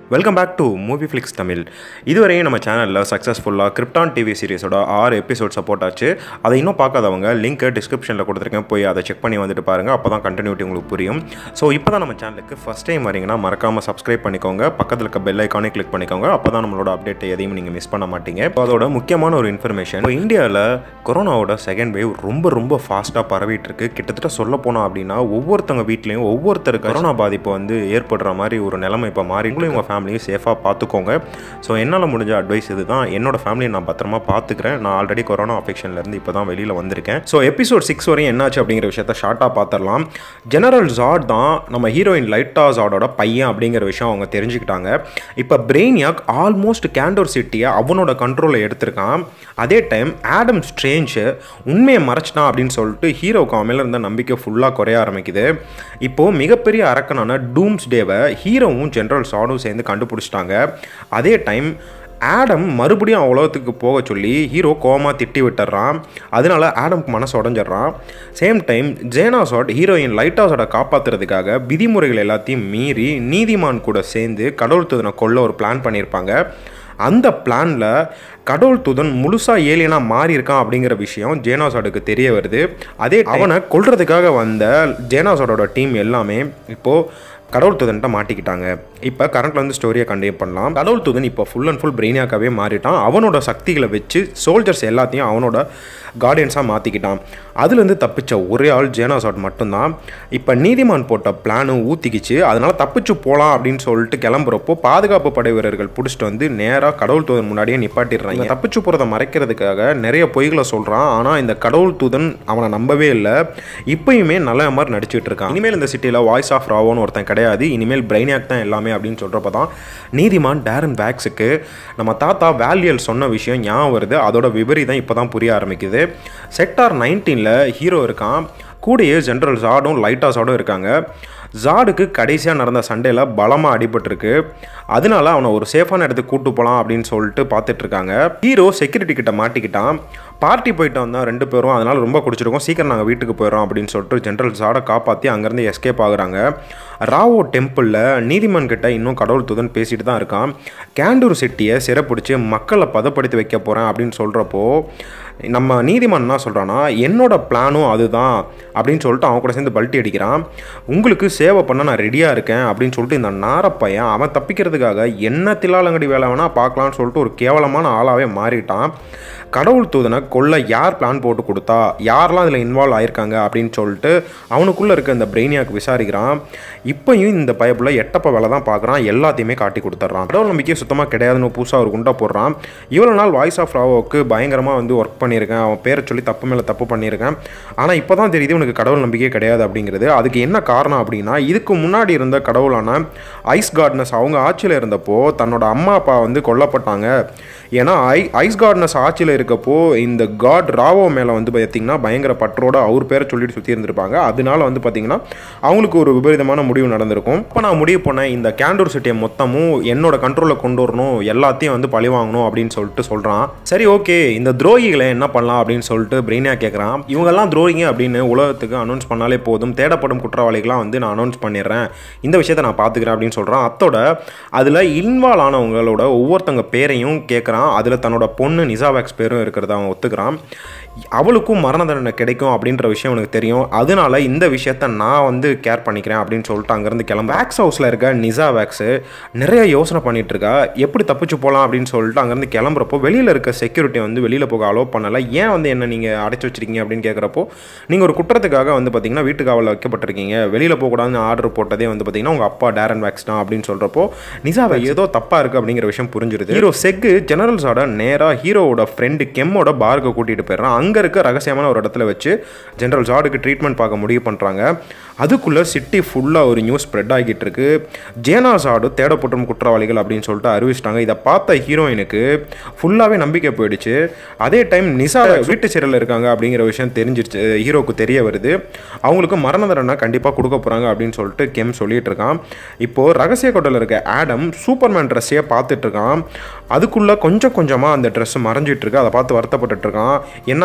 Welcome back to movie flix Tamil இதுவரையும் நம்ம சேனலில் சக்ஸஸ்ஃபுல்லாக கிரிப்டான் டிவி சீரிஸோட ஆறு எபிசோட் சப்போர்ட் ஆச்சு அதை இன்னும் பார்க்காதவங்க லிங்க் டிஸ்கிரிப்ஷனில் கொடுத்துருக்கேன் போய் அதை செக் பண்ணி வந்துட்டு பாருங்கள் அப்போ தான் கண்டினியூட்டி உங்களுக்கு புரியும் ஸோ இப்போ தான் நம்ம சேனலுக்கு ஃபஸ்ட் டைம் வரீங்கன்னா மறக்காமல் சப்ஸ்கிரைப் பண்ணிக்கோங்க பக்கத்தில் இருக்க பெல் ஐக்கானே கிளிக் பண்ணிக்கோங்க அப்போ தான் நம்மளோட அப்டேட் எதையும் நீங்கள் மிஸ் பண்ண மாட்டீங்க இப்போ அதோட முக்கியமான ஒரு இன்ஃபர்மேஷன் இப்போ இந்தியாவில் கொரோனாவோட செகண்ட் வேவ் ரொம்ப ரொம்ப ஃபாஸ்ட்டாக பரவிட்டு இருக்கு கிட்டத்தட்ட சொல்ல போனோம் அப்படின்னா ஒவ்வொருத்தவங்க வீட்லேயும் ஒவ்வொருத்தருக்கு கொரோனா பாதிப்பு வந்து ஏற்படுற மாதிரி ஒரு நிலைமை இப்போ மாறி உங்களையும் உங்கள் ஃபேமிலியும் சேஃபாக பார்த்துக்கோங்க ஸோ என்னால் முடிஞ்ச அட்வைஸ் இது தான் என்னோட ஃபேமிலியை நான் பத்திரமா பார்த்துக்கிறேன் நான் ஆல்ரெடி கொரோனா அஃபெக்ஷன்லேருந்து இப்போ தான் வெளியில் வந்திருக்கேன் ஸோ எபிசோட் சிக்ஸ் வரையும் என்னாச்சு அப்படிங்கிற விஷயத்த ஷார்ட்டாக பார்த்துடலாம் ஜெனரல் ஜாட் தான் நம்ம ஹீரோயின் லைட்டா ஜாடோட பையன் அப்படிங்கிற விஷயம் அவங்க தெரிஞ்சுக்கிட்டாங்க இப்போ பிரெயினியாக் ஆல்மோஸ்ட் கேண்டோர் சிட்டியை அவனோட கண்ட்ரோலில் எடுத்திருக்கான் அதே டைம் ஆடம் ஸ்ட்ரேஞ்சு உண்மையை மறைச்சிட்டான் அப்படின்னு சொல்லிட்டு ஹீரோக்கு அவன் மேலே இருந்த நம்பிக்கை ஃபுல்லாக குறைய ஆரம்பிக்குது இப்போது மிகப்பெரிய அரக்கனான டூம்ஸ் டேவை ஹீரோவும் ஜென்ரல் சாடும் சேர்ந்து கண்டுபிடிச்சிட்டாங்க அதே டைம் ஆடம் மறுபடியும் அவன் உலகத்துக்கு போக சொல்லி ஹீரோ கோமா திட்டி விட்டுறான் அதனால ஆடம்க்கு மனசு உடஞ்சிடுறான் சேம் டைம் ஜேனாசாட் ஹீரோயின் லைட்டாஸோட காப்பாற்றுறதுக்காக விதிமுறைகள் எல்லாத்தையும் மீறி நீதிமான் கூட சேர்ந்து கடவுள் தூதனை கொல்ல ஒரு பிளான் பண்ணியிருப்பாங்க அந்த பிளானில் கடவுள் தூதன் முழுசாக ஏலியனாக மாறி இருக்கான் அப்படிங்கிற விஷயம் ஜேனாசாடுக்கு தெரிய வருது அதே அவனை கொல்றதுக்காக வந்த ஜேனாசாடோட டீம் எல்லாமே இப்போது கடவுள் தூதன்ட்ட மாட்டிக்கிட்டாங்க இப்போ கரண்ட்ல வந்து ஸ்டோரியை கண்டினியூ பண்ணலாம் கடவுள் தூதன் இப்போ ஃபுல் அண்ட் ஃபுல் பிரெயினியாக்காவே மாறிட்டான் அவனோட சக்திகளை வச்சு சோல்ஜர்ஸ் எல்லாத்தையும் அவனோட கார்டியன்ஸாக மாற்றிக்கிட்டான் அதுலேருந்து தப்பிச்ச ஒரே ஆள் ஜேனாசாட் மட்டும்தான் இப்போ நீதிமான் போட்ட பிளானும் ஊற்றிக்கிச்சு அதனால் தப்பிச்சு போகலாம் அப்படின்னு சொல்லிட்டு கிளம்புறப்போ பாதுகாப்பு படை வீரர்கள் பிடிச்சிட்டு வந்து நேராக கடவுள் தூதன் முன்னாடியே நிப்பாட்டிடுறாங்க தப்பிச்சு போகிறத மறைக்கிறதுக்காக நிறைய பொய்களை சொல்கிறான் ஆனால் இந்த கடவுள் தூதன் அவனை நம்பவே இல்லை இப்பயுமே நல்ல மாதிரி நடிச்சிட்டு இருக்கான் இனிமேல் இந்த சிட்டியில் வாய்ஸ் ஆஃப் ராவோன்னு ஒருத்தன் கிடையாது இனிமேல் பிரெயினியாக் தான் எல்லாமே அப்படின்னு சொல்கிறப்ப தான் நீதிமான் டேரன் பேக்ஸுக்கு நம்ம தாத்தா வேல்யூல் சொன்ன விஷயம் ஞாபகம் வருது அதோட விபரீதம் இப்போ தான் புரிய ஆரம்பிக்குது செக்டார் நைன்டீனில் ஹீரோ இருக்கான் கூடயே ஜென்ரல் ஜாடும் லைட்டா ஜாடும் இருக்காங்க ஜாடுக்கு கடைசியாக நடந்த சண்டையில் பலமாக அடிபட்டிருக்கு அதனால அவனை ஒரு சேஃபான இடத்துக்கு கூட்டு போகலாம் அப்படின்னு சொல்லிட்டு பார்த்துட்டு இருக்காங்க ஹீரோ செக்யூரிட்டி கிட்ட மாட்டிக்கிட்டான் பார்ட்டி போயிட்டு வந்தோம் ரெண்டு பேரும் அதனால் ரொம்ப குடிச்சிருக்கோம் சீக்கிரம் நாங்கள் வீட்டுக்கு போயிடறோம் அப்படின்னு சொல்லிட்டு ஜென்ரல் ஜாடை காப்பாற்றி அங்கேருந்து எஸ்கேப் ஆகுறாங்க ராவோ டெம்பிளில் நீதிமன் கிட்ட இன்னும் கடவுள் தூதன் பேசிட்டு தான் இருக்கான் கேண்டூர் சிட்டியை சிறப்பிடிச்சு மக்களை பதப்படுத்தி வைக்க போகிறேன் அப்படின்னு சொல்கிறப்போ நம்ம நீதிமன் என்ன சொல்கிறான்னா என்னோட பிளானும் அதுதான் அப்படின்னு சொல்லிட்டு அவன் கூட சேர்ந்து பல்ட்டி அடிக்கிறான் உங்களுக்கு சேவை பண்ண நான் ரெடியாக இருக்கேன் அப்படின்னு சொல்லிட்டு இந்த நாரப்பையன் அவன் தப்பிக்கிறதுக்காக என்ன தில்லாலங்கடி வேலை வேணால் பார்க்கலான்னு சொல்லிட்டு ஒரு கேவலமான ஆளாகவே மாறிட்டான் கடவுள் தூதனை கொல்ல யார் பிளான் போட்டு கொடுத்தா யாரெல்லாம் அதில் இன்வால்வ் ஆயிருக்காங்க அப்படின்னு சொல்லிட்டு அவனுக்குள்ளே இருக்க இந்த பிரெயினியாக்கு விசாரிக்கிறான் இப்போயும் இந்த பயப்புல எட்டப்ப வேலை தான் பார்க்குறான் எல்லாத்தையுமே காட்டி கொடுத்துட்றான் கடவுள் நம்பிக்கை சுத்தமாக கிடையாதுன்னு புதுசாக ஒரு குண்டா போடுறான் இவ்வளோ நாள் வாய்ஸ் ஆஃப் ராவோவுக்கு பயங்கரமாக வந்து ஒர்க் பண்ணியிருக்கேன் அவன் பேரை சொல்லி தப்பு மேலே தப்பு பண்ணியிருக்கேன் ஆனால் இப்போ தான் தெரியுது உனக்கு கடவுள் நம்பிக்கை கிடையாது அப்படிங்கிறது அதுக்கு என்ன காரணம் அப்படின்னா இதுக்கு முன்னாடி இருந்த கடவுளான ஐஸ் கார்ட்னஸ் அவங்க ஆட்சியில் இருந்தப்போ தன்னோட அம்மா அப்பா வந்து கொல்லப்பட்டாங்க ஏன்னா ஐ ஐஸ் கார்ட்னஸ் ஆட்சியில் இருக்கப்போ இந்த காட் ராவோ மேலே வந்து பார்த்திங்கன்னா பயங்கர பற்றோட அவர் பேரை சொல்லிட்டு சுற்றி இருந்திருப்பாங்க அதனால வந்து பார்த்திங்கன்னா அவங்களுக்கு ஒரு விபரீதமான முடிவு நடந்திருக்கும் இப்போ நான் முடிவு பண்ணேன் இந்த கேண்டூர் சிட்டியை மொத்தமும் என்னோட கண்ட்ரோலில் கொண்டு வரணும் எல்லாத்தையும் வந்து பழி வாங்கணும் அப்படின்னு சொல்லிட்டு சொல்கிறான் சரி ஓகே இந்த துரோகிகளை என்ன பண்ணலாம் அப்படின்னு சொல்லிட்டு பிரெயினாக கேட்குறான் இவங்கெல்லாம் துரோகிங்க அப்படின்னு உலகத்துக்கு அனௌன்ஸ் பண்ணாலே போதும் தேடப்படும் குற்றவாளிகளாம் வந்து நான் அனௌன்ஸ் பண்ணிடுறேன் இந்த விஷயத்தை நான் பார்த்துக்கிறேன் அப்படின்னு சொல்கிறான் அத்தோட அதில் இன்வால்வ் ஆனவங்களோட ஒவ்வொருத்தங்க பேரையும் கேட்குறான் அதில் தன்னோட பொண்ணு நிசாவேக்ஸ் பேரும் இருக்கிறத அவன் ஒத்துக்கிறான் அவளுக்கும் மரண தண்டனை கிடைக்கும் அப்படின்ற விஷயம் எனக்கு தெரியும் அதனால இந்த விஷயத்த நான் வந்து கேர் பண்ணிக்கிறேன் அப்படின்னு சொல்லிட்டு அங்கேருந்து கிளம்ப வேக்ஸ் ஹவுஸில் இருக்க நிசா வேக்ஸு நிறைய யோசனை பண்ணிட்டு இருக்கா எப்படி தப்பிச்சு போகலாம் அப்படின்னு சொல்லிட்டு அங்கேருந்து கிளம்புறப்போ வெளியில் இருக்க செக்யூரிட்டி வந்து வெளியில் போக அலோவ் பண்ணலை ஏன் வந்து என்ன நீங்கள் அடைச்சி வச்சிருக்கீங்க அப்படின்னு கேட்குறப்போ நீங்கள் ஒரு குற்றத்துக்காக வந்து பார்த்தீங்கன்னா வீட்டு காவலில் வைக்கப்பட்டிருக்கீங்க வெளியில் போகக்கூடாதுன்னு ஆர்டர் போட்டதே வந்து பார்த்தீங்கன்னா உங்கள் அப்பா டேரன் வேக்ஸ் தான் அப்படின்னு சொல்கிறப்போ நிசாவை ஏதோ தப்பாக இருக்குது அப்படிங்கிற விஷயம் புரிஞ்சிருது ஹீரோ செக்கு ஜெனரல்ஸோட நேராக ஹீரோவோட ஃப்ரெண்டு கெம்மோட பாருக்கு கூட்டிகிட்டு போயிடுறான் அங்கே இருக்க ரகசியமான ஒரு இடத்துல வச்சு ஜென்ரல் ஜாடுக்கு ட்ரீட்மெண்ட் பார்க்க முடிவு பண்ணுறாங்க அதுக்குள்ளே சிட்டி ஃபுல்லாக ஒரு நியூஸ் ஸ்ப்ரெட் ஆகிட்டு இருக்கு ஜேனா ஜாடு தேடப்படும் குற்றவாளிகள் அப்படின்னு சொல்லிட்டு அறிவிச்சிட்டாங்க இதை பார்த்த ஹீரோயினுக்கு ஃபுல்லாகவே நம்பிக்கை போயிடுச்சு அதே டைம் நிசா வீட்டு சிறையில் இருக்காங்க அப்படிங்கிற விஷயம் தெரிஞ்சிருச்சு ஹீரோக்கு தெரிய வருது அவங்களுக்கு மரண தண்டனை கண்டிப்பாக கொடுக்க போகிறாங்க அப்படின்னு சொல்லிட்டு கெம் சொல்லிட்டு இருக்கான் இப்போது ரகசிய கொட்டையில் இருக்க ஆடம் சூப்பர்மேன் ட்ரெஸ்ஸையே பார்த்துட்டு இருக்கான் அதுக்குள்ளே கொஞ்சம் கொஞ்சமாக அந்த ட்ரெஸ் மறைஞ்சிட்டு இருக்கு அதை பார்த்து வருத்தப்பட்டுட்டு இருக்கான் என்ன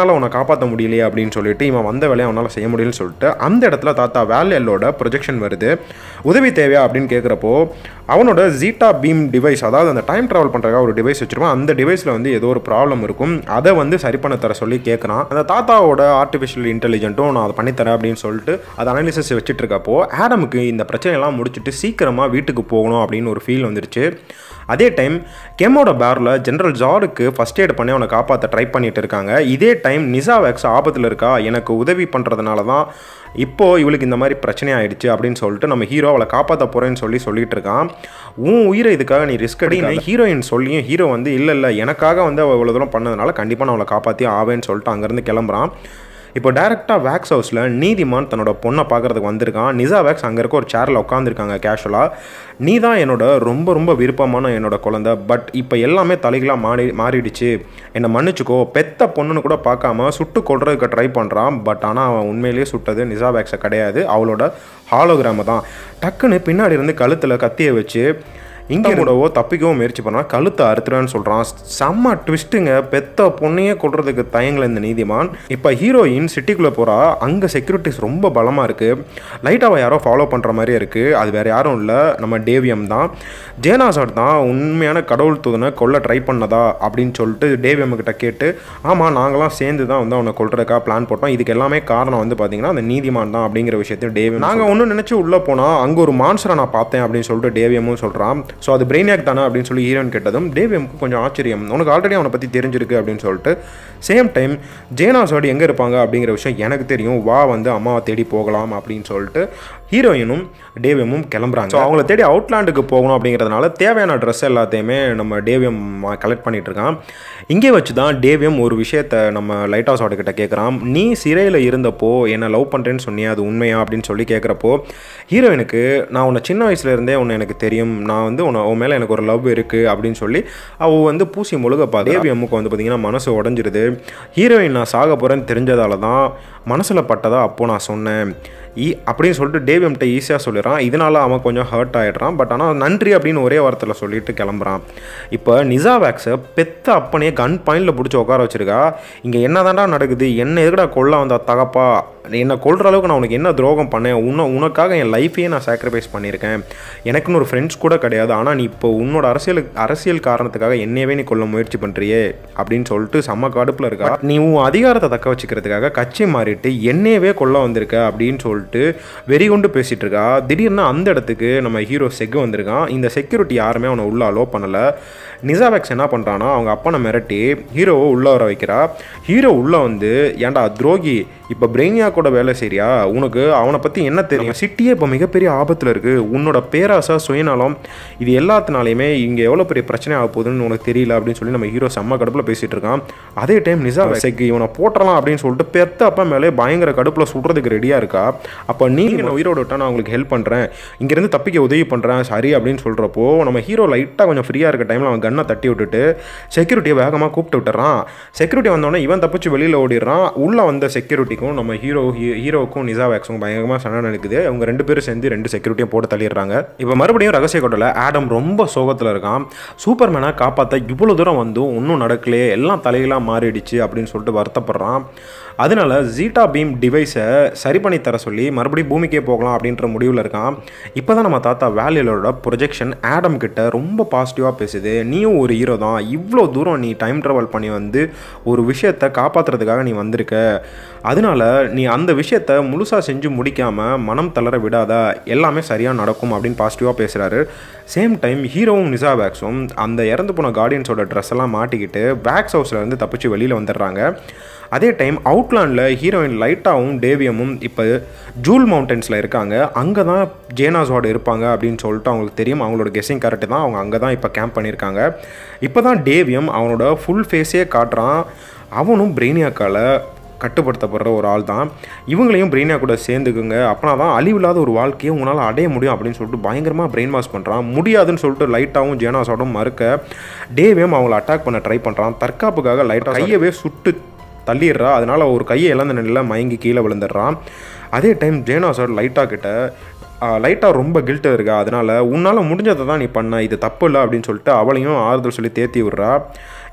என்னால் உன்னை காப்பாற்ற முடியலையே அப்படின்னு சொல்லிட்டு இவன் வந்த வேலையை அவனால் செய்ய முடியலன்னு சொல்லிட்டு அந்த இடத்துல தாத்தா வேலையலோட ப்ரொஜெக்ஷன் வருது உதவி தேவையா அப்படின்னு கேட்குறப்போ அவனோட ஜீட்டா பீம் டிவைஸ் அதாவது அந்த டைம் ட்ராவல் பண்ணுறதுக்காக ஒரு டிவைஸ் வச்சிருப்பான் அந்த டிவைஸில் வந்து ஏதோ ஒரு ப்ராப்ளம் இருக்கும் அதை வந்து சரி பண்ண தர சொல்லி கேட்குறான் அந்த தாத்தாவோட ஆர்டிஃபிஷியல் இன்டெலிஜென்ட்டும் நான் அதை பண்ணித்தரேன் அப்படின்னு சொல்லிட்டு அதை அனாலிசிஸ் வச்சுட்டு இருக்கப்போ ஆடமுக்கு இந்த பிரச்சனையெல்லாம் முடிச்சுட்டு சீக்கிரமாக வீட்டுக்கு போகணும் அப்படின்னு ஒரு ஃபீல் வந்துருச்சு அதே டைம் கெமோட பேரில் ஜென்ரல் ஜாருக்கு ஃபஸ்ட் எய்ட் பண்ணி அவனை காப்பாற்ற ட்ரை பண்ணிட்டு இருக்காங்க இதே டைம் நிசாவேக்ஸ் ஆபத்தில் இருக்கா எனக்கு உதவி பண்ணுறதுனால தான் இப்போது இவளுக்கு இந்த மாதிரி பிரச்சனை ஆயிடுச்சு அப்படின்னு சொல்லிட்டு நம்ம ஹீரோ அவளை காப்பாற்ற போகிறேன்னு சொல்லி சொல்லிட்டு இருக்கான் உன் உயிரை இதுக்காக நீ ரிஸ்க் எடுக்க ஹீரோயின் சொல்லியும் ஹீரோ வந்து இல்லை இல்லை எனக்காக வந்து அவள் இவ்வளோ தூரம் பண்ணதுனால கண்டிப்பாக நான் அவளை காப்பாற்றி ஆவேன்னு சொல்லிட்டு அங்கேருந்து கிளம்புறான் இப்போ டேரெக்டாக வேக்ஸ் ஹவுஸில் நீதிமான் தன்னோட பொண்ணை பார்க்குறதுக்கு வந்திருக்கான் நிசா வேக்ஸ் அங்கே இருக்க ஒரு சேரில் உட்காந்துருக்காங்க கேஷுவலாக நீ தான் என்னோட ரொம்ப ரொம்ப விருப்பமான என்னோட குழந்தை பட் இப்போ எல்லாமே தலைகளாக மாறி மாறிடுச்சு என்னை மன்னிச்சுக்கோ பெத்த பொண்ணுன்னு கூட பார்க்காம சுட்டு கொள்றதுக்கு ட்ரை பண்ணுறான் பட் ஆனால் அவன் உண்மையிலேயே சுட்டது நிசா வேக்ஸை கிடையாது அவளோட ஹாலோகிராமை தான் டக்குன்னு பின்னாடி இருந்து கழுத்தில் கத்தியை வச்சு இங்கே கூடவோ தப்பிக்கவும் முயற்சி பண்ணால் கழுத்தை அறுத்துறான்னு சொல்கிறான் செம்ம ட்விஸ்ட்டுங்க பெத்த பொண்ணையே கொள்றதுக்கு தயங்கல இந்த நீதிமான் இப்போ ஹீரோயின் சிட்டிக்குள்ளே போகிறா அங்கே செக்யூரிட்டிஸ் ரொம்ப பலமாக இருக்குது லைட்டாக யாரோ ஃபாலோ பண்ணுற மாதிரியே இருக்குது அது வேறு யாரும் இல்லை நம்ம டேவியம் தான் ஜேனாசாட் தான் உண்மையான கடவுள் தூதனை கொல்ல ட்ரை பண்ணதா அப்படின்னு சொல்லிட்டு டேவியம் கிட்ட கேட்டு ஆமாம் நாங்களாம் சேர்ந்து தான் வந்து அவனை கொல்றதுக்காக பிளான் போட்டோம் இதுக்கு எல்லாமே காரணம் வந்து பார்த்தீங்கன்னா அந்த நீதிமான் தான் அப்படிங்கிற விஷயத்தையும் டேவியம் நாங்கள் ஒன்றும் நினச்சி உள்ளே போனால் அங்கே ஒரு மான்சரை நான் பார்த்தேன் அப்படின்னு சொல்லிட்டு டேவியமும் சொல்கிறான் ஸோ அது பிரெயினியாக் தானே அப்படின்னு சொல்லி ஹீரோயின் கேட்டதும் டேவியமுக்கு கொஞ்சம் ஆச்சரியம் உனக்கு ஆல்ரெடி அவனை பற்றி தெரிஞ்சிருக்கு அப்படின்னு சொல்லிட்டு சேம் டைம் ஜேனாசோடு எங்கே இருப்பாங்க அப்படிங்கிற விஷயம் எனக்கு தெரியும் வா வந்து அம்மாவை தேடி போகலாம் அப்படின்னு சொல்லிட்டு ஹீரோயினும் டேவியமும் கிளம்புறாங்க ஸோ அவங்கள தேடி அவுட்லாண்டுக்கு போகணும் அப்படிங்கிறதுனால தேவையான ட்ரெஸ் எல்லாத்தையுமே நம்ம டேவியம் கலெக்ட் பண்ணிட்டு இருக்கான் இங்கே வச்சு தான் டேவியம் ஒரு விஷயத்த நம்ம லைட் ஹவுஸ் கிட்ட கேட்குறான் நீ சிறையில் இருந்தப்போ என்னை லவ் பண்ணுறேன்னு சொன்னியா அது உண்மையா அப்படின்னு சொல்லி கேட்குறப்போ ஹீரோயினுக்கு நான் உன்னை சின்ன வயசுல இருந்தே உன்னை எனக்கு தெரியும் நான் வந்து உன்னை உன் மேலே எனக்கு ஒரு லவ் இருக்குது அப்படின்னு சொல்லி அவள் வந்து பூசி முழுக பார்த்து டேவியம்முக்கு வந்து பார்த்திங்கன்னா மனசு உடஞ்சிருது ஹீரோயின் நான் சாக போகிறேன்னு தெரிஞ்சதால தான் மனசில் பட்டதா அப்போது நான் சொன்னேன் ஈ அப்படின்னு சொல்லிட்டு டேவியம்கிட்ட ஈஸியாக சொல்லிடுறான் இதனால அவன் கொஞ்சம் ஹர்ட் ஆகிடுறான் பட் ஆனால் நன்றி அப்படின்னு ஒரே வாரத்தில் சொல்லிட்டு கிளம்புறான் இப்போ நிசா வேக்ஸை பெத்த அப்பனையே கன் பாயிண்டில் பிடிச்சி உட்கார வச்சிருக்கா இங்கே என்ன நடக்குது என்ன எதுக்கடா கொல்ல வந்தா தகப்பா என்னை கொல்ற அளவுக்கு நான் உனக்கு என்ன துரோகம் பண்ணேன் உன்னை உனக்காக என் லைஃபையே நான் சாக்ரிஃபைஸ் பண்ணியிருக்கேன் எனக்குன்னு ஒரு ஃப்ரெண்ட்ஸ் கூட கிடையாது ஆனால் நீ இப்போ உன்னோட அரசியல் அரசியல் காரணத்துக்காக என்னையவே நீ கொல்ல முயற்சி பண்ணுறியே அப்படின்னு சொல்லிட்டு செம்ம கடுப்பில் இருக்கா நீ உன் அதிகாரத்தை தக்க வச்சுக்கிறதுக்காக கட்சி மாறிட்டு என்னையவே கொல்ல வந்திருக்க அப்படின்னு சொல்லிட்டு வெறி கொண்டு பேசிகிட்டு இருக்கா திடீர்னு அந்த இடத்துக்கு நம்ம ஹீரோ செக் வந்திருக்கான் இந்த செக்யூரிட்டி யாருமே அவனை உள்ளே அலோ பண்ணலை நிசாவேக்ஸ் என்ன பண்ணுறான்னா அவங்க அப்பனை மிரட்டி ஹீரோவை உள்ளே வர வைக்கிறா ஹீரோ உள்ளே வந்து ஏன்டா துரோகி இப்போ பிரெயினியாக்கோட வேலை சரியா உனக்கு அவனை பற்றி என்ன தெரியும் சிட்டியே இப்போ மிகப்பெரிய ஆபத்தில் இருக்குது உன்னோட பேராசை சுயநலம் இது எல்லாத்தினாலையுமே இங்கே எவ்வளோ பெரிய பிரச்சனை ஆக போகுதுன்னு உனக்கு தெரியல அப்படின்னு சொல்லி நம்ம ஹீரோ செம்ம கடுப்பில் பேசிகிட்டு இருக்கான் அதே டைம் நிசா செக்கு இவனை போட்டலாம் அப்படின்னு சொல்லிட்டு பெத்த அப்பா மேலே பயங்கர கடுப்பில் சுடுறதுக்கு ரெடியாக இருக்கா அப்போ நீ என்ன உயிரோட விட்டா நான் உங்களுக்கு ஹெல்ப் பண்ணுறேன் இங்கேருந்து தப்பிக்க உதவி பண்ணுறேன் சரி அப்படின்னு சொல்கிறப்போ நம்ம ஹீரோ லைட்டாக கொஞ்சம் ஃப்ரீயாக இருக்க டைமில் அவன் கன்னை தட்டி விட்டுட்டு செக்யூரிட்டியை வேகமாக கூப்பிட்டு விட்டுறான் செக்யூரிட்டி வந்தோடனே இவன் தப்பிச்சு வெளியில் ஓடிடுறான் உள்ளே வந்த செக்யூரிட்டிக்கும் நம்ம ஹீரோ ஹீரோவுக்கும் நிசா வேக்ஸும் பயங்கரமாக சண்டை நடக்குது அவங்க ரெண்டு பேரும் சேர்ந்து ரெண்டு செக்யூரிட்டியும் போட்டு தள்ளிடுறாங்க இப்போ மறுபடியும் ரகசிய கொட்டல ஆடம் ரொம்ப சோகத்தில் இருக்கான் சூப்பர்மேனை காப்பாற்ற இவ்வளோ தூரம் வந்தும் ஒன்றும் நடக்கலையே எல்லாம் தலைகளாக மாறிடுச்சு அப்படின்னு சொல்லிட்டு வருத்தப்படுறான் அதனால ஜீட்டா பீம் டிவைஸை சரி பண்ணி தர சொல்லி மறுபடியும் பூமிக்கே போகலாம் அப்படின்ற முடிவில் இருக்கான் இப்போ தான் நம்ம தாத்தா வேலையிலோட ப்ரொஜெக்ஷன் ஆடம் கிட்ட ரொம்ப பாசிட்டிவாக பேசுது நீயும் ஒரு ஹீரோ தான் இவ்வளோ தூரம் நீ டைம் ட்ராவல் பண்ணி வந்து ஒரு விஷயத்தை காப்பாற்றுறதுக்காக நீ வந்திருக்க அதனால நீ அந்த விஷயத்த முழுசாக செஞ்சு முடிக்காமல் மனம் தளர விடாத எல்லாமே சரியாக நடக்கும் அப்படின்னு பாசிட்டிவாக பேசுகிறாரு சேம் டைம் ஹீரோவும் நிசா வேக்ஸும் அந்த இறந்து போன கார்டியன்ஸோட ட்ரெஸ் எல்லாம் மாட்டிக்கிட்டு வேக்ஸ் ஹவுஸில் இருந்து தப்பிச்சு வெளியில் வந்துடுறாங்க அதே டைம் அவுட்லாண்டில் ஹீரோயின் லைட்டாவும் டேவியமும் இப்போ ஜூல் மவுண்டன்ஸில் இருக்காங்க அங்கே தான் ஜேனாஸ்வாட் இருப்பாங்க அப்படின்னு சொல்லிட்டு அவங்களுக்கு தெரியும் அவங்களோட கெஸ்ஸிங் கரெக்டு தான் அவங்க அங்கே தான் இப்போ கேம்ப் பண்ணியிருக்காங்க இப்போ தான் டேவியம் அவனோட ஃபுல் ஃபேஸே காட்டுறான் அவனும் பிரெயினியாக்கால் கட்டுப்படுத்தப்படுற ஒரு ஆள் தான் இவங்களையும் பிரெயினாக கூட சேர்ந்துக்குங்க அப்பனா தான் அழிவில்லாத ஒரு வாழ்க்கையை உங்களால் அடைய முடியும் அப்படின்னு சொல்லிட்டு பயங்கரமாக பிரெயின் வாஷ் பண்ணுறான் முடியாதுன்னு சொல்லிட்டு லைட்டாகவும் ஜேனாஸோடும் மறுக்க டேவியம் அவங்கள அட்டாக் பண்ண ட்ரை பண்ணுறான் தற்காப்புக்காக லைட்டாக கையவே சுட்டு தள்ளிடுறா அதனால் ஒரு கையை இழந்த நிலையில் மயங்கி கீழே விழுந்துடுறான் அதே டைம் ஜேனாசோட லைட்டாக கிட்ட லைட்டாக ரொம்ப கில்ட்டாக இருக்கா அதனால் உன்னால் முடிஞ்சதை தான் நீ பண்ண இது தப்பு இல்லை அப்படின்னு சொல்லிட்டு அவளையும் ஆறுதல் சொல்லி தேத்தி விட்றா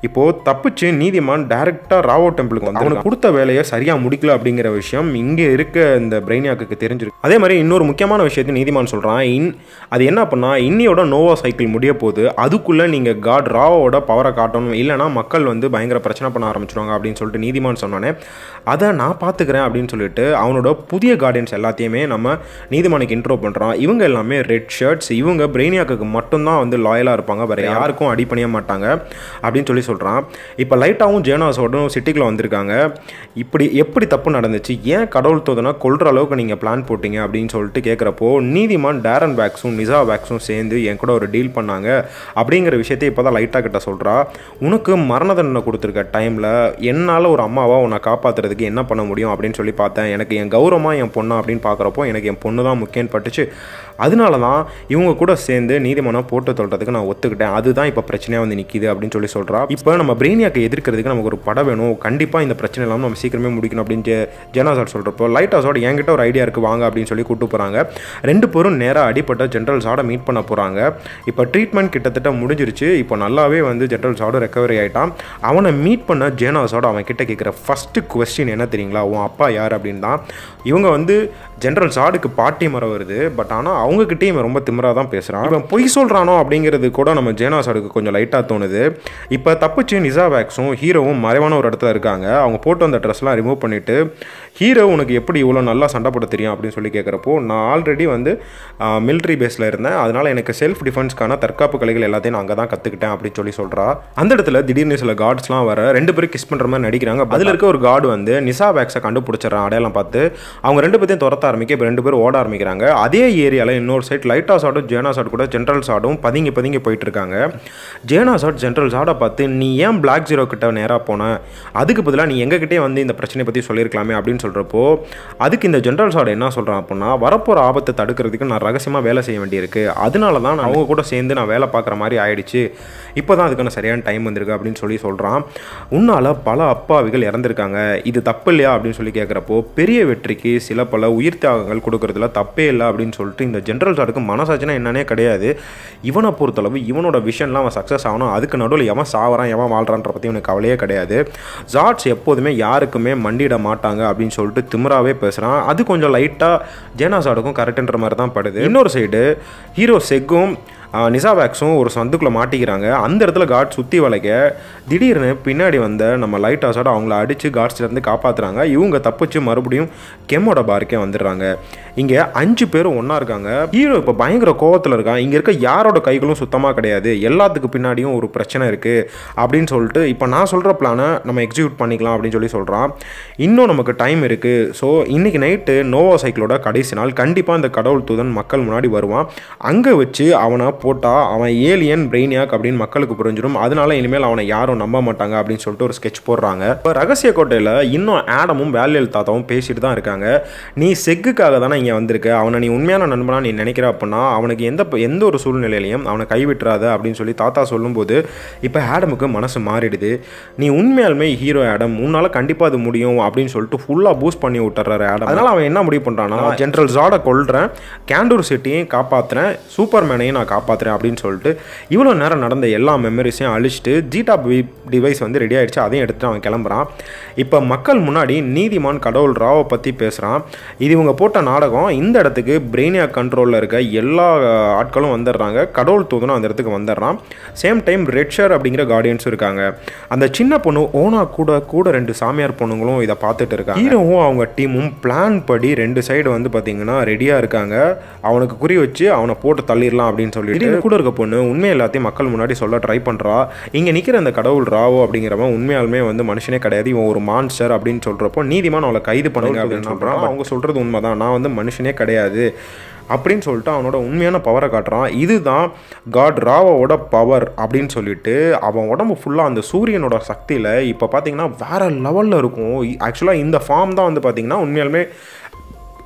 இப்போது தப்பிச்சு நீதிமான் டைரெக்டாக ராவோ டெம்பிளுக்கு வந்து அவனுக்கு கொடுத்த வேலையை சரியாக முடிக்கல அப்படிங்கிற விஷயம் இங்கே இருக்க இந்த பிரெயினியாக்கு தெரிஞ்சிருக்கு அதே மாதிரி இன்னொரு முக்கியமான விஷயத்தை நீதிமான் சொல்கிறான் இன் அது என்ன பண்ணா இன்னியோட நோவா சைக்கிள் முடிய போது அதுக்குள்ளே நீங்கள் காட் ராவோட பவரை காட்டணும் இல்லைனா மக்கள் வந்து பயங்கர பிரச்சனை பண்ண ஆரம்பிச்சிடுவாங்க அப்படின்னு சொல்லிட்டு நீதிமான் சொன்னோன்னே அதை நான் பார்த்துக்கிறேன் அப்படின்னு சொல்லிட்டு அவனோட புதிய கார்டியன்ஸ் எல்லாத்தையுமே நம்ம நீதிமானுக்கு இன்ட்ரோ பண்ணுறான் இவங்க எல்லாமே ரெட் ஷர்ட்ஸ் இவங்க பிரெயினியாக்கு மட்டும்தான் வந்து லாயலாக இருப்பாங்க வேறு யாருக்கும் அடி பண்ணிய மாட்டாங்க அப்படின்னு சொல்லி சொல்கிறான் இப்போ லைட்டாகவும் ஜேனாஸோடும் சிட்டிக்குள்ள வந்திருக்காங்க இப்படி எப்படி தப்பு நடந்துச்சு ஏன் கடவுள் தோதனா கொல்ற அளவுக்கு நீங்கள் பிளான் போட்டீங்க அப்படின்னு சொல்லிட்டு கேட்குறப்போ நீதிமான் டேரன் பேக்ஸும் நிசா பேக்ஸும் சேர்ந்து என் கூட ஒரு டீல் பண்ணாங்க அப்படிங்கிற விஷயத்தை இப்போ தான் லைட்டாக கிட்ட சொல்கிறா உனக்கு மரண தண்டனை கொடுத்துருக்க டைமில் என்னால் ஒரு அம்மாவா உன்னை காப்பாற்றுறதுக்கு என்ன பண்ண முடியும் அப்படின்னு சொல்லி பார்த்தேன் எனக்கு என் கௌரவமாக என் பொண்ணு அப்படின்னு பார்க்குறப்போ எனக்கு என் பொண்ணு தான் முக்கியம்னு பட்டுச்சு அதனால தான் இவங்க கூட சேர்ந்து நீதிமன்றம் போட்டு சொல்கிறதுக்கு நான் ஒத்துக்கிட்டேன் அதுதான் இப்போ பிரச்சனையாக வந்து நிற்கிது அப்படின்னு சொல்லி சொல்கிறா இப்போ நம்ம பிரெயினியாக்கை எதிர்க்கிறதுக்கு நமக்கு ஒரு படம் வேணும் கண்டிப்பாக இந்த பிரச்சனை இல்லாமல் நம்ம சீக்கிரமே முடிக்கணும் அப்படின்னு ஜெ- ஜெனா சார் சொல்கிறப்போ லைட் ஹவுஸோட என்கிட்ட ஒரு ஐடியா இருக்குது வாங்க அப்படின்னு சொல்லி கூட்டு போகிறாங்க ரெண்டு பேரும் நேராக அடிப்பட்ட ஜென்ரல் சாடை மீட் பண்ண போகிறாங்க இப்போ ட்ரீட்மெண்ட் கிட்டத்தட்ட முடிஞ்சிருச்சு இப்போ நல்லாவே வந்து ஜென்ரல் சாடு ரெக்கவரி ஆகிட்டான் அவனை மீட் பண்ண ஜேனாஸோட அவன் கிட்ட கேட்குற ஃபஸ்ட்டு கொஸ்டின் என்ன தெரியுங்களா உன் அப்பா யார் அப்படின்னு தான் இவங்க வந்து ஜென்ரல் சாடுக்கு பாட்டி மரம் வருது பட் ஆனால் அவங்கக்கிட்டே இவன் ரொம்ப திமிராக தான் பேசுகிறான் இவன் பொய் சொல்கிறானோ அப்படிங்கிறது கூட நம்ம ஜேனா சாடுக்கு கொஞ்சம் லைட்டாக தோணுது இப்போ தப்பிச்சு நிசா வேக்ஸும் ஹீரோவும் மறைவான ஒரு இடத்துல இருக்காங்க அவங்க போட்டு வந்த ட்ரெஸ்லாம் ரிமூவ் பண்ணிவிட்டு ஹீரோ உனக்கு எப்படி இவ்வளோ நல்லா சண்டை போட தெரியும் அப்படின்னு சொல்லி கேட்குறப்போ நான் ஆல்ரெடி வந்து மிலிட்ரி பேஸில் இருந்தேன் அதனால் எனக்கு செல்ஃப் டிஃபென்ஸ்க்கான தற்காப்பு கலைகள் எல்லாத்தையும் நான் அங்கே தான் கற்றுக்கிட்டேன் அப்படின்னு சொல்லி சொல்கிறா அந்த இடத்துல திடீர்னு சில கார்ட்ஸ்லாம் வர ரெண்டு பேரும் கிஸ் பண்ணுற மாதிரி நடிக்கிறாங்க அதில் இருக்க ஒரு கார்டு வந்து நிசா பேக்ஸை கண்டுபிடிச்சிடறான் அடையாளம் பார்த்து அவங்க ரெண்டு பேர்த்தையும் துரத்த ஆரம்பிக்க இப்போ ரெண்டு பேரும் ஓட ஆரம்பிக்கிறாங்க அதே ஏரியாவில் இன்னொரு சைட் லைட்டா சாடும் ஜேனா சாட் கூட ஜென்ரல் சாடும் பதுங்கி பதுங்கி போயிட்டு இருக்காங்க ஜேனா சாட் ஜென்ரல் சாடை பார்த்து நீ ஏன் பிளாக் ஜீரோ கிட்ட நேராக போன அதுக்கு பதிலாக நீ எங்ககிட்டே வந்து இந்த பிரச்சனையை பற்றி சொல்லியிருக்கலாமே அப்படின்னு சொல்கிறப்போ அதுக்கு இந்த ஜென்ரல் சாட் என்ன சொல்கிறான் அப்படின்னா வரப்போகிற ஆபத்தை தடுக்கிறதுக்கு நான் ரகசியமாக வேலை செய்ய வேண்டியிருக்கு அதனால தான் நான் அவங்க கூட சேர்ந்து நான் வேலை பார்க்குற மாதிரி ஆயிடுச்சு இப்போ தான் அதுக்கான சரியான டைம் வந்திருக்கு அப்படின்னு சொல்லி சொல்கிறான் உன்னால் பல அப்பாவிகள் இறந்துருக்காங்க இது தப்பு இல்லையா அப்படின்னு சொல்லி கேட்குறப்போ பெரிய வெற்றிக்கு சில பல உயிர் தியாகங்கள் கொடுக்கறதுல தப்பே இல்லை அப்படின்னு சொல்லிட்டு இந்த ஜென்ரல் சாருக்கு மனசாட்சினா என்னன்னே கிடையாது இவனை பொறுத்தளவு இவனோட விஷன்லாம் அவன் சக்ஸஸ் ஆகணும் அதுக்கு நடுவில் எவன் சாவறான் எவன் வாழ்றான்ற பற்றி இவனுக்கு கவலையே கிடையாது ஜார்ட்ஸ் எப்போதுமே யாருக்குமே மண்டியிட மாட்டாங்க அப்படின்னு சொல்லிட்டு திமிராவே பேசுகிறான் அது கொஞ்சம் லைட்டாக ஜேனா சாடுக்கும் கரெக்டுன்ற மாதிரி தான் படுது இன்னொரு சைடு ஹீரோ செக்கும் ஆஹ், நிசா வேக்ஸும் ஒரு சந்துக்குள்ளே மாட்டிக்கிறாங்க அந்த இடத்துல காட் சுற்றி வளைக்க திடீர்னு பின்னாடி வந்த நம்ம லைட் ஹவுஸோட அவங்கள அடித்து காட்ஸ்லேருந்து காப்பாற்றுறாங்க இவங்க தப்பிச்சு மறுபடியும் கெம்மோட பார்க்கே வந்துடுறாங்க இங்கே அஞ்சு பேரும் ஒன்றா இருக்காங்க ஹீரோ இப்போ பயங்கர கோவத்தில் இருக்கான் இங்கே இருக்க யாரோட கைகளும் சுத்தமாக கிடையாது எல்லாத்துக்கு பின்னாடியும் ஒரு பிரச்சனை இருக்குது அப்படின்னு சொல்லிட்டு இப்போ நான் சொல்கிற பிளானை நம்ம எக்ஸிக்யூட் பண்ணிக்கலாம் அப்படின்னு சொல்லி சொல்கிறான் இன்னும் நமக்கு டைம் இருக்குது ஸோ இன்றைக்கி நைட்டு நோவா சைக்கிளோட கடைசி நாள் கண்டிப்பாக இந்த கடவுள் தூதன் மக்கள் முன்னாடி வருவான் அங்கே வச்சு அவனை போட்டால் அவன் ஏலியன் பிரெயினியாக் அப்படின்னு மக்களுக்கு புரிஞ்சிடும் அதனால இனிமேல் அவனை யாரும் நம்ப மாட்டாங்க அப்படின்னு சொல்லிட்டு ஒரு ஸ்கெட்ச் போடுறாங்க இப்போ ரகசிய கோட்டையில் இன்னும் ஆடமும் வேலியல் தாத்தாவும் பேசிட்டு தான் இருக்காங்க நீ செக்குக்காக தானே இங்கே வந்திருக்க அவனை நீ உண்மையான நண்பனா நீ நினைக்கிற அப்படின்னா அவனுக்கு எந்த எந்த ஒரு சூழ்நிலையிலையும் அவனை கைவிட்டுறாத அப்படின்னு சொல்லி தாத்தா சொல்லும்போது இப்போ ஆடமுக்கு மனசு மாறிடுது நீ உண்மையாலுமே ஹீரோ ஆடம் உன்னால் கண்டிப்பாக அது முடியும் அப்படின்னு சொல்லிட்டு ஃபுல்லாக பூஸ்ட் பண்ணி விட்டுறாரு ஆடம் அதனால் அவன் என்ன முடிவு பண்ணுறான்னா ஜென்ரல் ஜாடை கொல்றேன் கேண்டூர் சிட்டியையும் காப்பாற்றுறேன் சூப்பர்மேனையும் நான் காப்பாற்றுறேன் அப்படின்னு சொல்லிட்டு இவ்வளோ நேரம் நடந்த எல்லா மெமரிஸையும் அழிச்சிட்டு ஜீட்டா டிவைஸ் வந்து ரெடி ஆயிடுச்சு அதையும் எடுத்துட்டு அவன் கிளம்புறான் இப்போ மக்கள் முன்னாடி நீதிமான் கடவுள் ராவை பற்றி பேசுகிறான் இது இவங்க போட்ட நாடகம் இந்த இடத்துக்கு பிரெயினியா கண்ட்ரோலில் இருக்க எல்லா அஹ், ஆட்களும் வந்துடுறாங்க கடவுள் தூதனும் அந்த இடத்துக்கு வந்துடுறான் சேம் டைம் ரெட்ஷர் அப்படிங்கிற கார்டியன்ஸும் இருக்காங்க அந்த சின்ன பொண்ணு ஓனா கூட கூட ரெண்டு சாமியார் பொண்ணுங்களும் இதை பார்த்துட்டு இருக்காங்க ஹீரோவும் அவங்க டீமும் பிளான் படி ரெண்டு சைடு வந்து பார்த்தீங்கன்னா ரெடியாக இருக்காங்க அவனுக்கு குறி வச்சு அவனை போட்டு தள்ளிடலாம் அப்படின்னு சொல்லிட்டு கூட இருக்க பொண்ணு உண்மை எல்லாத்தையும் மக்கள் முன்னாடி சொல்ல ட்ரை பண்ணுறா இங்கே நிற்கிற அந்த கடவுள் ராவோ அப்படிங்கிறவன் உண்மையாலுமே வந்து மனுஷனே கிடையாது இவன் ஒரு மான்ஸ்டர் அப்படின்னு சொல்கிறப்போ நீதிமான் அவளை கைது பண்ணுங்க அப்படின்னு சொல்கிறான் அவங்க சொல்கிறது உண்மைதான் நான் வந்து மனுஷனே கிடையாது அப்படின்னு சொல்லிட்டு அவனோட உண்மையான பவரை காட்டுறான் இதுதான் காட் ராவோட பவர் அப்படின்னு சொல்லிட்டு அவன் உடம்பு ஃபுல்லாக அந்த சூரியனோட சக்தியில் இப்போ பார்த்தீங்கன்னா வேற லெவலில் இருக்கும் ஆக்சுவலாக இந்த ஃபார்ம் தான் வந்து பார்த்தீங்கன்னா உண்மையாலுமே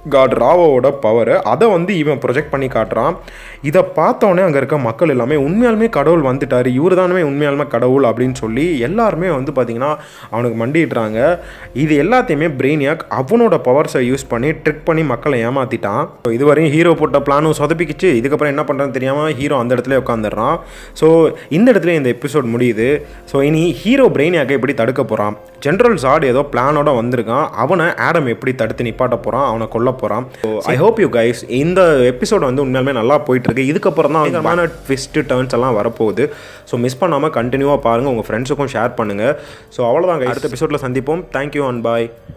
காட் ராவோட பவர் அதை வந்து இவன் ப்ரொஜெக்ட் பண்ணி காட்டுறான் இதை பார்த்தோன்னே அங்கே இருக்க மக்கள் எல்லாமே உண்மையாலுமே கடவுள் வந்துட்டார் இவர் தானுமே உண்மையாலுமே கடவுள் அப்படின்னு சொல்லி எல்லாருமே வந்து பார்த்திங்கன்னா அவனுக்கு மண்டிடுறாங்க இது எல்லாத்தையுமே பிரெயினியாக் அவனோட பவர்ஸை யூஸ் பண்ணி ட்ரிக் பண்ணி மக்களை ஏமாற்றிட்டான் இதுவரையும் ஹீரோ போட்ட பிளானும் சொதப்பிக்கிச்சு இதுக்கப்புறம் என்ன பண்ணுறதுன்னு தெரியாமல் ஹீரோ அந்த இடத்துல உட்காந்துடுறான் ஸோ இந்த இடத்துல இந்த எபிசோட் முடியுது ஸோ இனி ஹீரோ பிரெயினியாக்கை எப்படி தடுக்க போகிறான் ஜென்ரல் சாட் ஏதோ பிளானோட வந்திருக்கான் அவனை ஆடம் எப்படி தடுத்து நிப்பாட்ட போகிறான் அவனை கொல்ல போகிறான் so I hope you guys இந்த எபிசோட் வந்து உண்மையாலுமே நல்லா போயிட்டு இருக்கு இதுக்கப்புறம் தான் பயங்கரமான ட்விஸ்ட் டர்ன்ஸ் எல்லாம் வரப்போகுது ஸோ மிஸ் பண்ணாமல் கண்டினியூவாக பாருங்கள் உங்கள் ஃப்ரெண்ட்ஸுக்கும் ஷேர் பண்ணுங்கள் ஸோ அவ்வளோதான் guys. அடுத்த எபிசோடில் சந்திப்போம் தேங்க்யூ அண்ட் பாய்